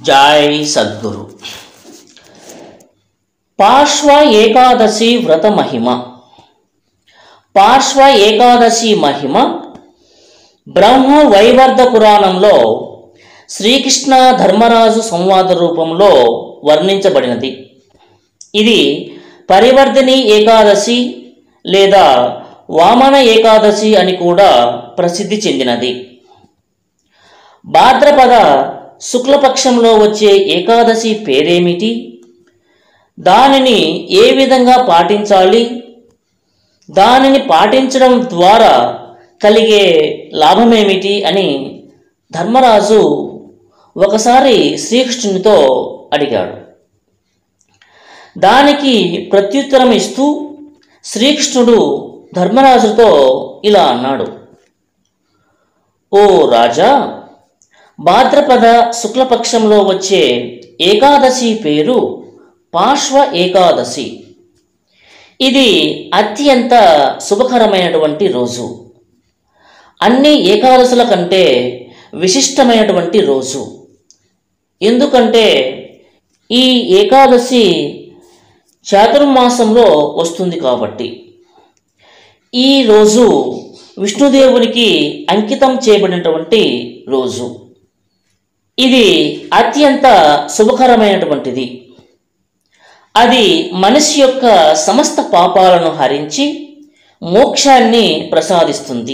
జై సద్గురు పార్శ్వ ఏకాదశి వ్రత మహిమ పార్శ్వ ఏకాదశి మహిమ బ్రహ్మ వైవర్ధ పురాణంలో శ్రీకృష్ణ ధర్మరాజు సంవాద రూపంలో వర్ణించబడినది ఇది పరివర్ధిని ఏకాదశి లేదా వామన ఏకాదశి అని కూడా ప్రసిద్ధి చెందినది భాద్రపద శుక్లపక్షంలో వచ్చే ఏకాదశి పేరేమిటి దానిని ఏ విధంగా పాటించాలి దానిని పాటించడం ద్వారా కలిగే లాభమేమిటి అని ధర్మరాజు ఒకసారి శ్రీకృష్ణునితో అడిగాడు దానికి ప్రత్యుత్తరం ఇస్తూ శ్రీకృష్ణుడు ధర్మరాజుతో ఇలా అన్నాడు ఓ రాజా భాద్రపద శుక్లపక్షంలో వచ్చే ఏకాదశి పేరు పార్శ్వ ఏకాదశి ఇది అత్యంత శుభకరమైనటువంటి రోజు అన్ని ఏకాదశుల కంటే విశిష్టమైనటువంటి రోజు ఎందుకంటే ఈ ఏకాదశి చాతుర్మాసంలో వస్తుంది కాబట్టి ఈ రోజు విష్ణుదేవునికి అంకితం చేయబడినటువంటి రోజు ఇది అత్యంత శుభకరమైనటువంటిది అది మనిషి యొక్క సమస్త పాపాలను హరించి మోక్షాన్ని ప్రసాదిస్తుంది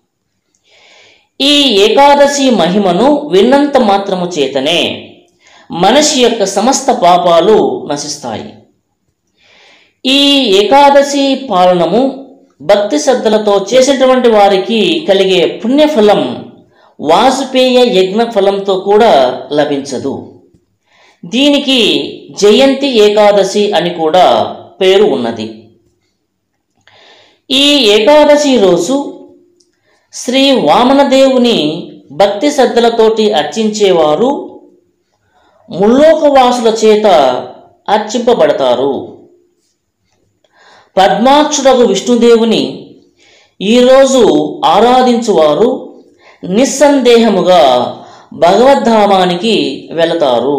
ఈ ఏకాదశి మహిమను విన్నంత మాత్రము చేతనే మనిషి యొక్క సమస్త పాపాలు నశిస్తాయి ఈ ఏకాదశి పాలనము భక్తి శ్రద్ధలతో చేసేటువంటి వారికి కలిగే పుణ్యఫలం వాజపేయ యజ్ఞ ఫలంతో కూడా లభించదు దీనికి జయంతి ఏకాదశి అని కూడా పేరు ఉన్నది ఈ ఏకాదశి రోజు శ్రీ వామనదేవుని భక్తి శ్రద్ధలతోటి అర్చించేవారు ముల్లోకవాసుల చేత అర్చింపబడతారు పద్మాక్షుడగు విష్ణుదేవుని ఈరోజు ఆరాధించువారు నిస్సందేహముగా భగవద్ధామానికి వెళతారు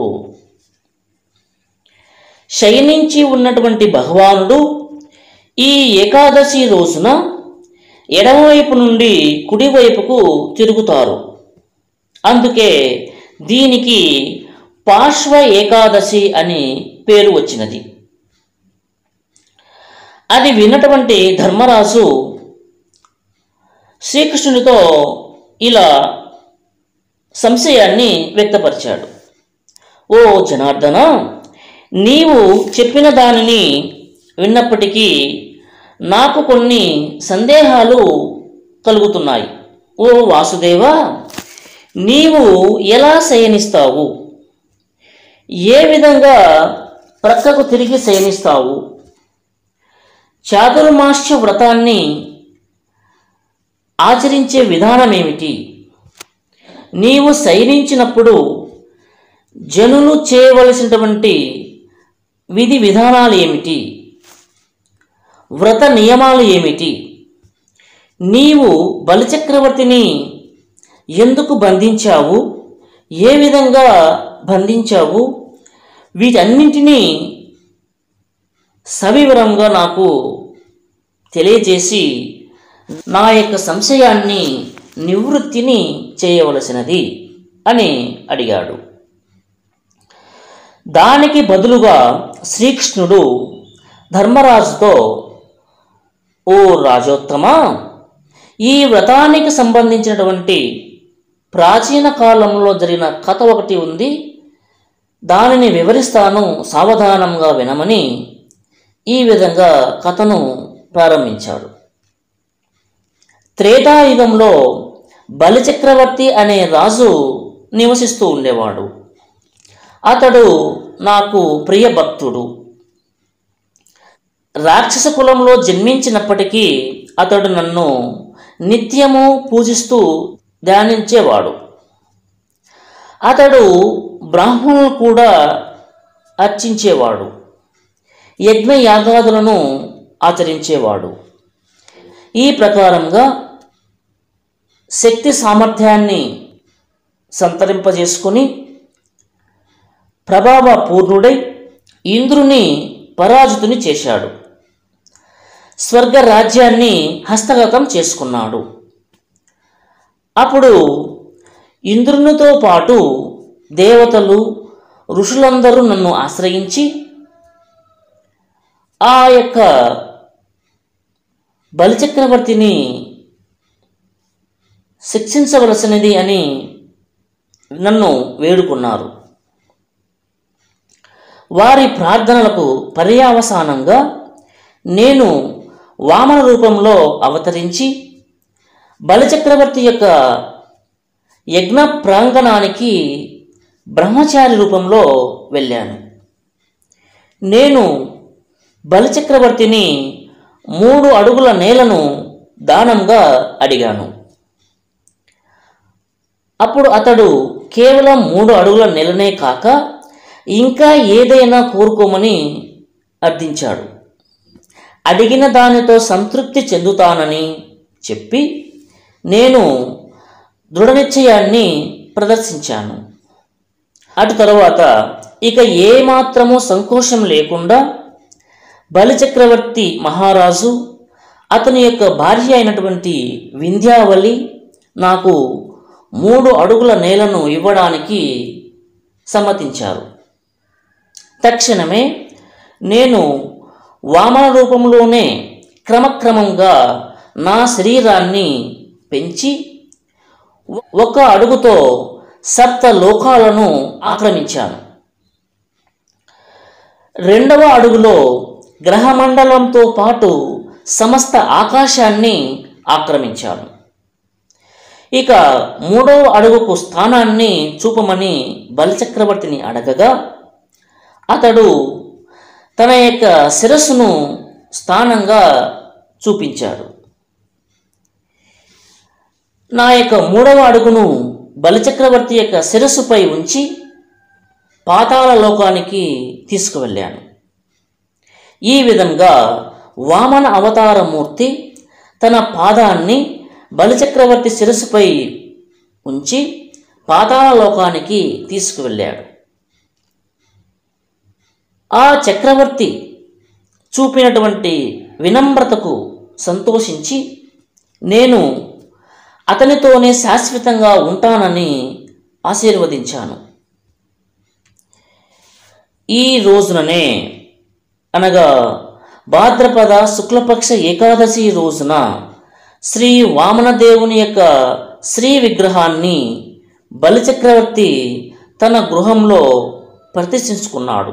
శయనించి ఉన్నటువంటి భగవానుడు ఈ ఏకాదశి రోజున ఎడమవైపు నుండి కుడివైపుకు తిరుగుతారు అందుకే దీనికి పార్శ్వ ఏకాదశి అని పేరు వచ్చినది అది విన్నటువంటి ధర్మరాజు శ్రీకృష్ణునితో ఇలా సంశయాన్ని వ్యక్తపరిచాడు ఓ జనార్దన నీవు చెప్పిన దానిని విన్నప్పటికీ నాకు కొన్ని సందేహాలు కలుగుతున్నాయి ఓ వాసుదేవ నీవు ఎలా శయనిస్తావు ఏ విధంగా ప్రక్కకు తిరిగి శయనిస్తావు చాతుర్మాస్య వ్రతాన్ని ఆచరించే విధానం ఏమిటి నీవు శయనించినప్పుడు జనులు చేయవలసినటువంటి విధి విధానాలు ఏమిటి వ్రత నియమాలు ఏమిటి నీవు బలిచక్రవర్తిని ఎందుకు బంధించావు ఏ విధంగా బంధించావు వీటన్నింటినీ సవివరంగా నాకు తెలియజేసి నా యొక్క సంశయాన్ని నివృత్తిని చేయవలసినది అని అడిగాడు దానికి బదులుగా శ్రీకృష్ణుడు ధర్మరాజుతో ఓ రాజోత్తమ ఈ వ్రతానికి సంబంధించినటువంటి ప్రాచీన కాలంలో జరిగిన కథ ఒకటి ఉంది దానిని వివరిస్తాను సావధానంగా వినమని ఈ విధంగా కథను ప్రారంభించాడు త్రేతాయుగంలో బలిచక్రవర్తి అనే రాజు నివసిస్తూ ఉండేవాడు అతడు నాకు ప్రియ భక్తుడు రాక్షస కులంలో జన్మించినప్పటికీ అతడు నన్ను నిత్యము పూజిస్తూ ధ్యానించేవాడు అతడు బ్రాహ్మణులు కూడా అర్చించేవాడు యజ్ఞ యాగాదులను ఆచరించేవాడు ఈ ప్రకారంగా శక్తి సామర్థ్యాన్ని సంతరింపజేసుకుని ప్రభావపూర్ణుడై ఇంద్రుని పరాజితుని చేశాడు స్వర్గ రాజ్యాన్ని హస్తగతం చేసుకున్నాడు అప్పుడు ఇంద్రునితో పాటు దేవతలు ఋషులందరూ నన్ను ఆశ్రయించి ఆ యొక్క బలిచక్రవర్తిని శిక్షించవలసినది అని నన్ను వేడుకున్నారు వారి ప్రార్థనలకు పర్యావసానంగా నేను వామన రూపంలో అవతరించి బలిచక్రవర్తి యొక్క యజ్ఞ ప్రాంగణానికి బ్రహ్మచారి రూపంలో వెళ్ళాను నేను బలిచక్రవర్తిని మూడు అడుగుల నేలను దానంగా అడిగాను అప్పుడు అతడు కేవలం మూడు అడుగుల నెలనే కాక ఇంకా ఏదైనా కోరుకోమని అర్థించాడు అడిగిన దానితో సంతృప్తి చెందుతానని చెప్పి నేను దృఢ నిశ్చయాన్ని ప్రదర్శించాను అటు తరువాత ఇక ఏమాత్రము సంకోచం లేకుండా బలిచక్రవర్తి మహారాజు అతని యొక్క భార్య అయినటువంటి వింధ్యావళి నాకు మూడు అడుగుల నేలను ఇవ్వడానికి సమ్మతించారు తక్షణమే నేను వామన రూపంలోనే క్రమక్రమంగా నా శరీరాన్ని పెంచి ఒక అడుగుతో సప్త లోకాలను ఆక్రమించాను రెండవ అడుగులో గ్రహమండలంతో పాటు సమస్త ఆకాశాన్ని ఆక్రమించాను ఇక మూడవ అడుగుకు స్థానాన్ని చూపమని బలిచక్రవర్తిని అడగగా అతడు తన యొక్క శిరస్సును స్థానంగా చూపించాడు నా యొక్క మూడవ అడుగును బలిచక్రవర్తి యొక్క శిరస్సుపై ఉంచి పాతాళ లోకానికి తీసుకువెళ్ళాను ఈ విధంగా వామన అవతారమూర్తి తన పాదాన్ని బలిచక్రవర్తి శిరస్సుపై ఉంచి పాతాళ లోకానికి తీసుకువెళ్ళాడు ఆ చక్రవర్తి చూపినటువంటి వినమ్రతకు సంతోషించి నేను అతనితోనే శాశ్వతంగా ఉంటానని ఆశీర్వదించాను ఈ రోజుననే అనగా భాద్రపద శుక్లపక్ష ఏకాదశి రోజున శ్రీ వామనదేవుని యొక్క శ్రీ విగ్రహాన్ని బలిచక్రవర్తి తన గృహంలో ప్రతిష్ఠించుకున్నాడు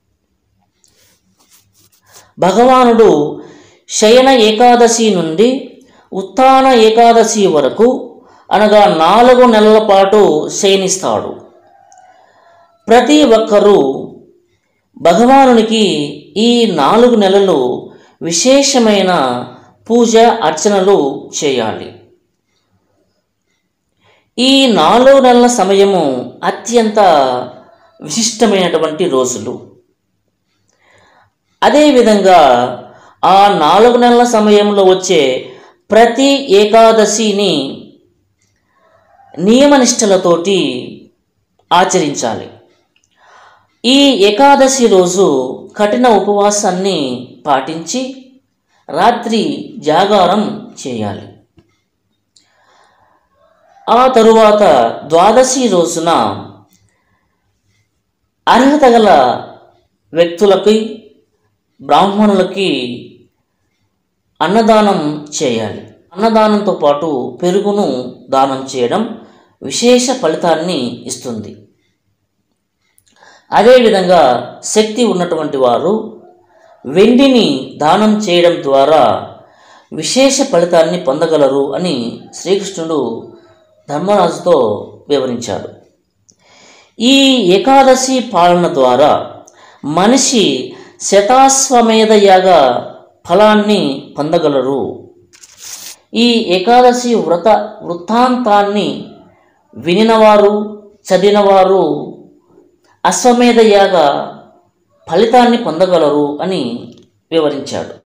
భగవానుడు శయన ఏకాదశి నుండి ఉత్థాన ఏకాదశి వరకు అనగా నాలుగు నెలల పాటు శయనిస్తాడు ప్రతి ఒక్కరూ భగవానునికి ఈ నాలుగు నెలలు విశేషమైన పూజ అర్చనలు చేయాలి ఈ నాలుగు నెలల సమయము అత్యంత విశిష్టమైనటువంటి రోజులు అదేవిధంగా ఆ నాలుగు నెలల సమయంలో వచ్చే ప్రతి ఏకాదశిని నియమనిష్టలతోటి ఆచరించాలి ఈ ఏకాదశి రోజు కఠిన ఉపవాసాన్ని పాటించి రాత్రి జాగారం చేయాలి ఆ తరువాత ద్వాదశి రోజున అర్హత గల వ్యక్తులకి బ్రాహ్మణులకి అన్నదానం చేయాలి అన్నదానంతో పాటు పెరుగును దానం చేయడం విశేష ఫలితాన్ని ఇస్తుంది అదేవిధంగా శక్తి ఉన్నటువంటి వారు వెండిని దానం చేయడం ద్వారా విశేష ఫలితాన్ని పొందగలరు అని శ్రీకృష్ణుడు ధర్మరాజుతో వివరించాడు ఈ ఏకాదశి పాలన ద్వారా మనిషి శతాశ్వమేధ యాగ ఫలాన్ని పొందగలరు ఈ ఏకాదశి వ్రత వృత్తాంతాన్ని వినినవారు చదివినవారు అశ్వమేధ యాగ ఫలితాన్ని పొందగలరు అని వివరించాడు